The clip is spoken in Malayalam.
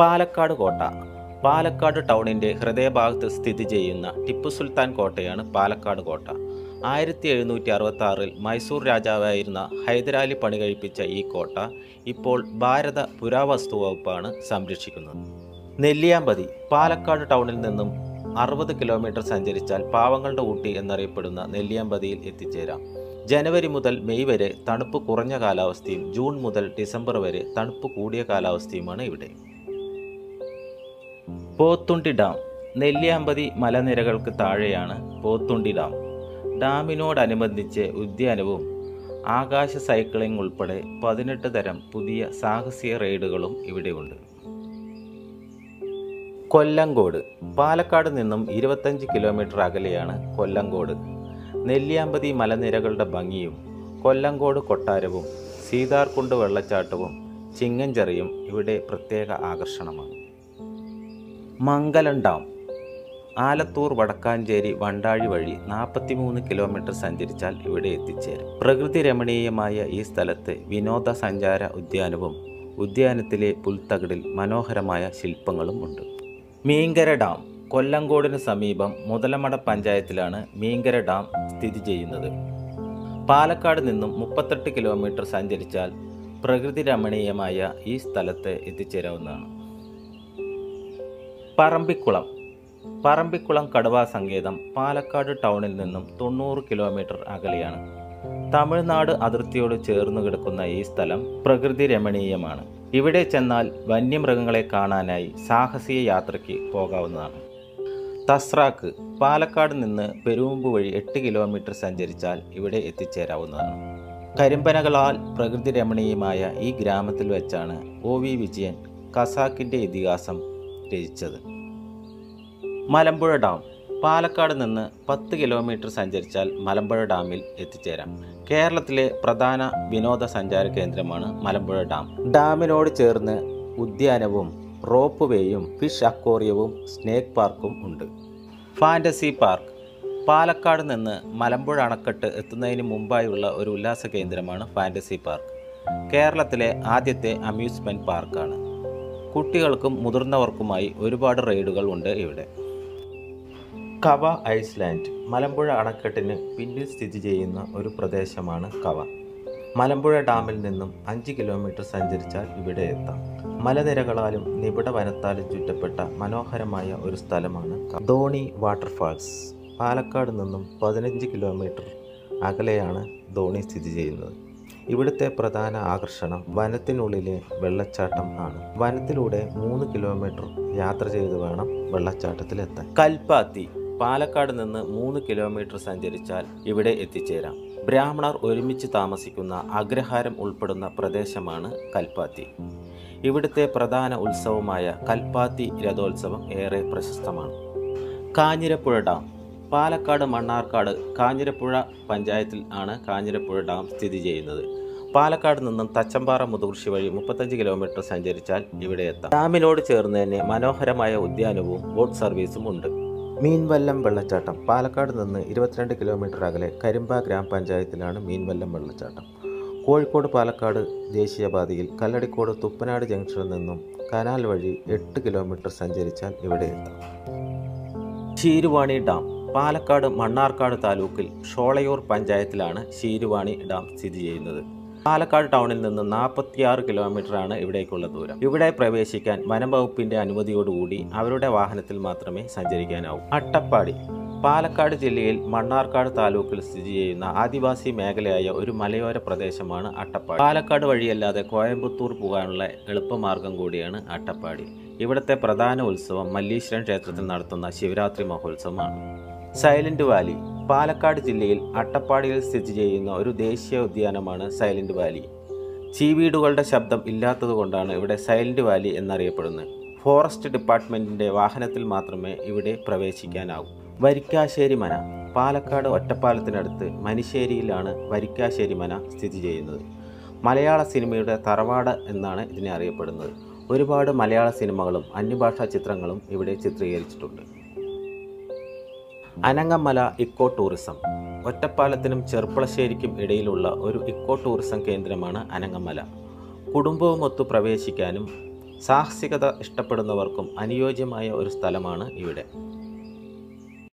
പാലക്കാട് കോട്ട പാലക്കാട് ടൗണിൻ്റെ ഹൃദയഭാഗത്ത് സ്ഥിതി ചെയ്യുന്ന ടിപ്പു സുൽത്താൻ കോട്ടയാണ് പാലക്കാട് കോട്ട ആയിരത്തി എഴുന്നൂറ്റി അറുപത്തി ആറിൽ മൈസൂർ രാജാവായിരുന്ന ഹൈദരാലി പണി കഴിപ്പിച്ച ഈ കോട്ട ഇപ്പോൾ ഭാരത പുരാവസ്തു വകുപ്പാണ് സംരക്ഷിക്കുന്നത് നെല്ലിയാമ്പതി പാലക്കാട് ടൗണിൽ നിന്നും അറുപത് കിലോമീറ്റർ സഞ്ചരിച്ചാൽ പാവങ്ങളുടെ ഊട്ടി എന്നറിയപ്പെടുന്ന നെല്ലിയാമ്പതിയിൽ എത്തിച്ചേരാം ജനുവരി മുതൽ മെയ് വരെ തണുപ്പ് കുറഞ്ഞ കാലാവസ്ഥയും ജൂൺ മുതൽ ഡിസംബർ വരെ തണുപ്പ് കൂടിയ കാലാവസ്ഥയുമാണ് ഇവിടെ പോത്തുണ്ടി ഡാം നെല്ലിയാമ്പതി മലനിരകൾക്ക് താഴെയാണ് പോത്തുണ്ടി ഡാം ഡാമിനോടനുബന്ധിച്ച് ഉദ്യാനവും ആകാശ സൈക്ലിംഗ് ഉൾപ്പെടെ പതിനെട്ട് തരം പുതിയ സാഹസിക റൈഡുകളും ഇവിടെയുണ്ട് കൊല്ലങ്കോട് പാലക്കാട് നിന്നും ഇരുപത്തഞ്ച് കിലോമീറ്റർ അകലെയാണ് കൊല്ലങ്കോട് നെല്ലിയാമ്പതി മലനിരകളുടെ ഭംഗിയും കൊല്ലങ്കോട് കൊട്ടാരവും സീതാർകുണ്ട് വെള്ളച്ചാട്ടവും ചിങ്ങഞ്ചെറിയും ഇവിടെ പ്രത്യേക ആകർഷണമാണ് മംഗലം ഡാം ആലത്തൂർ വടക്കാഞ്ചേരി വണ്ടാഴി വഴി നാൽപ്പത്തിമൂന്ന് കിലോമീറ്റർ സഞ്ചരിച്ചാൽ ഇവിടെ എത്തിച്ചേരും പ്രകൃതി രമണീയമായ ഈ സ്ഥലത്ത് വിനോദസഞ്ചാര ഉദ്യാനവും ഉദ്യാനത്തിലെ പുൽത്തകിടിൽ മനോഹരമായ ശില്പങ്ങളും ഉണ്ട് മീങ്കര ഡാം കൊല്ലങ്കോടിന് സമീപം മുതലമട പഞ്ചായത്തിലാണ് മീങ്കര ഡാം സ്ഥിതി ചെയ്യുന്നത് പാലക്കാട് നിന്നും മുപ്പത്തെട്ട് കിലോമീറ്റർ സഞ്ചരിച്ചാൽ പ്രകൃതി രമണീയമായ ഈ സ്ഥലത്ത് എത്തിച്ചേരാവുന്നതാണ് പറമ്പിക്കുളം പറമ്പിക്കുളം കടുവാ സങ്കേതം പാലക്കാട് ടൗണിൽ നിന്നും തൊണ്ണൂറ് കിലോമീറ്റർ അകലെയാണ് തമിഴ്നാട് അതിർത്തിയോട് ചേർന്ന് കിടക്കുന്ന ഈ സ്ഥലം പ്രകൃതി രമണീയമാണ് ഇവിടെ ചെന്നാൽ വന്യമൃഗങ്ങളെ കാണാനായി സാഹസിക യാത്രയ്ക്ക് പോകാവുന്നതാണ് തസ്രാക്ക് പാലക്കാട് നിന്ന് പെരുമ്പ് വഴി എട്ട് കിലോമീറ്റർ സഞ്ചരിച്ചാൽ ഇവിടെ എത്തിച്ചേരാവുന്നതാണ് കരിമ്പനകളാൽ പ്രകൃതി രമണീയമായ ഈ ഗ്രാമത്തിൽ വെച്ചാണ് ഒ വി വിജയൻ കസാക്കിൻ്റെ ഇതിഹാസം രചിച്ചത് മലമ്പുഴ ഡാം പാലക്കാട് നിന്ന് പത്ത് കിലോമീറ്റർ സഞ്ചരിച്ചാൽ മലമ്പുഴ ഡാമിൽ എത്തിച്ചേരാം കേരളത്തിലെ പ്രധാന വിനോദസഞ്ചാര കേന്ദ്രമാണ് മലമ്പുഴ ഡാം ഡാമിനോട് ചേർന്ന് ഉദ്യാനവും റോപ്പ് വേയും ഫിഷ് അക്വേറിയവും സ്നേക്ക് പാർക്കും ഉണ്ട് ഫാൻറ്റസി പാർക്ക് പാലക്കാട് നിന്ന് മലമ്പുഴ അണക്കെട്ട് എത്തുന്നതിന് മുമ്പായുള്ള ഒരു ഉല്ലാസ കേന്ദ്രമാണ് ഫാൻറ്റസി പാർക്ക് കേരളത്തിലെ ആദ്യത്തെ അമ്യൂസ്മെൻറ്റ് പാർക്കാണ് കുട്ടികൾക്കും മുതിർന്നവർക്കുമായി ഒരുപാട് റൈഡുകൾ ഉണ്ട് ഇവിടെ കവ ഐസ്ലാൻഡ് മലമ്പുഴ അണക്കെട്ടിന് പിന്നിൽ സ്ഥിതി ചെയ്യുന്ന ഒരു പ്രദേശമാണ് കവ മലമ്പുഴ ഡാമിൽ നിന്നും അഞ്ച് കിലോമീറ്റർ സഞ്ചരിച്ചാൽ ഇവിടെ എത്താം മലനിരകളാലും നിബിഡ വനത്താലും ചുറ്റപ്പെട്ട മനോഹരമായ ഒരു സ്ഥലമാണ് കവ. ധോണി വാട്ടർഫാൾസ് പാലക്കാട് നിന്നും പതിനഞ്ച് കിലോമീറ്റർ അകലെയാണ് ധോണി സ്ഥിതി ചെയ്യുന്നത് ഇവിടുത്തെ പ്രധാന ആകർഷണം വനത്തിനുള്ളിലെ വെള്ളച്ചാട്ടം ആണ് വനത്തിലൂടെ മൂന്ന് കിലോമീറ്റർ യാത്ര ചെയ്ത് വേണം വെള്ളച്ചാട്ടത്തിലെത്താൻ കൽപ്പാത്തി പാലക്കാട് നിന്ന് മൂന്ന് കിലോമീറ്റർ സഞ്ചരിച്ചാൽ ഇവിടെ എത്തിച്ചേരാം ബ്രാഹ്മണർ ഒരുമിച്ച് താമസിക്കുന്ന അഗ്രഹാരം ഉൾപ്പെടുന്ന പ്രദേശമാണ് കൽപ്പാത്തി ഇവിടുത്തെ പ്രധാന ഉത്സവമായ കൽപ്പാത്തി രഥോത്സവം ഏറെ പ്രശസ്തമാണ് കാഞ്ഞിരപ്പുഴ ഡാം പാലക്കാട് മണ്ണാർക്കാട് കാഞ്ഞിരപ്പുഴ പഞ്ചായത്തിൽ ആണ് കാഞ്ഞിരപ്പുഴ ഡാം സ്ഥിതി ചെയ്യുന്നത് പാലക്കാട് നിന്നും തച്ചമ്പാറ മുതുകുർശി വഴി മുപ്പത്തഞ്ച് കിലോമീറ്റർ സഞ്ചരിച്ചാൽ ഇവിടെ എത്താം ഡാമിനോട് ചേർന്ന് തന്നെ മനോഹരമായ ഉദ്യാനവും ബോട്ട് സർവീസും ഉണ്ട് മീൻവല്ലം വെള്ളച്ചാട്ടം പാലക്കാട് നിന്ന് ഇരുപത്തിരണ്ട് കിലോമീറ്റർ അകലെ കരിമ്പ ഗ്രാമപഞ്ചായത്തിലാണ് മീൻവല്ലം വെള്ളച്ചാട്ടം കോഴിക്കോട് പാലക്കാട് ദേശീയപാതയിൽ കല്ലടിക്കോട് തുപ്പനാട് ജംഗ്ഷനിൽ നിന്നും കനാൽ വഴി എട്ട് കിലോമീറ്റർ സഞ്ചരിച്ചാൽ ഇവിടെ എത്താം ശീരുവാണി ഡാം പാലക്കാട് മണ്ണാർക്കാട് താലൂക്കിൽ ഷോളയൂർ പഞ്ചായത്തിലാണ് ശീരുവാണി ഡാം സ്ഥിതി ചെയ്യുന്നത് പാലക്കാട് ടൗണിൽ നിന്ന് നാൽപ്പത്തിയാറ് കിലോമീറ്ററാണ് ഇവിടേക്കുള്ള ദൂരം ഇവിടെ പ്രവേശിക്കാൻ വനം വകുപ്പിന്റെ അനുമതിയോടുകൂടി അവരുടെ വാഹനത്തിൽ മാത്രമേ സഞ്ചരിക്കാനാവൂ അട്ടപ്പാടി പാലക്കാട് ജില്ലയിൽ മണ്ണാർക്കാട് താലൂക്കിൽ സ്ഥിതി ചെയ്യുന്ന ആദിവാസി മേഖലയായ ഒരു മലയോര പ്രദേശമാണ് അട്ടപ്പാടി പാലക്കാട് വഴിയല്ലാതെ കോയമ്പത്തൂർ പോകാനുള്ള എളുപ്പമാർഗം കൂടിയാണ് അട്ടപ്പാടി ഇവിടുത്തെ പ്രധാന ഉത്സവം മല്ലീശ്വരൻ ക്ഷേത്രത്തിൽ നടത്തുന്ന ശിവരാത്രി മഹോത്സവമാണ് സൈലന്റ് വാലി പാലക്കാട് ജില്ലയിൽ അട്ടപ്പാടിയിൽ സ്ഥിതി ചെയ്യുന്ന ഒരു ദേശീയ ഉദ്യാനമാണ് സൈലന്റ് വാലി ചീവീടുകളുടെ ശബ്ദം ഇല്ലാത്തതുകൊണ്ടാണ് ഇവിടെ സൈലന്റ് വാലി എന്നറിയപ്പെടുന്നത് ഫോറസ്റ്റ് ഡിപ്പാർട്ട്മെന്റിന്റെ വാഹനത്തിൽ മാത്രമേ ഇവിടെ പ്രവേശിക്കാനാവൂ വരിക്കാശ്ശേരി മന പാലക്കാട് ഒറ്റപ്പാലത്തിനടുത്ത് മനിശ്ശേരിയിലാണ് വരിക്കാശ്ശേരി മന സ്ഥിതി ചെയ്യുന്നത് മലയാള സിനിമയുടെ തറവാട് എന്നാണ് ഇതിനെ അറിയപ്പെടുന്നത് ഒരുപാട് മലയാള സിനിമകളും അന്യഭാഷാ ചിത്രങ്ങളും ഇവിടെ ചിത്രീകരിച്ചിട്ടുണ്ട് അനങ്ങമല ഇക്കോ ടൂറിസം ഒറ്റപ്പാലത്തിനും ചെർപ്പളശ്ശേരിക്കും ഇടയിലുള്ള ഒരു ഇക്കോ ടൂറിസം കേന്ദ്രമാണ് അനങ്ങമല കുടുംബവുമൊത്ത് പ്രവേശിക്കാനും സാഹസികത ഇഷ്ടപ്പെടുന്നവർക്കും അനുയോജ്യമായ ഒരു സ്ഥലമാണ് ഇവിടെ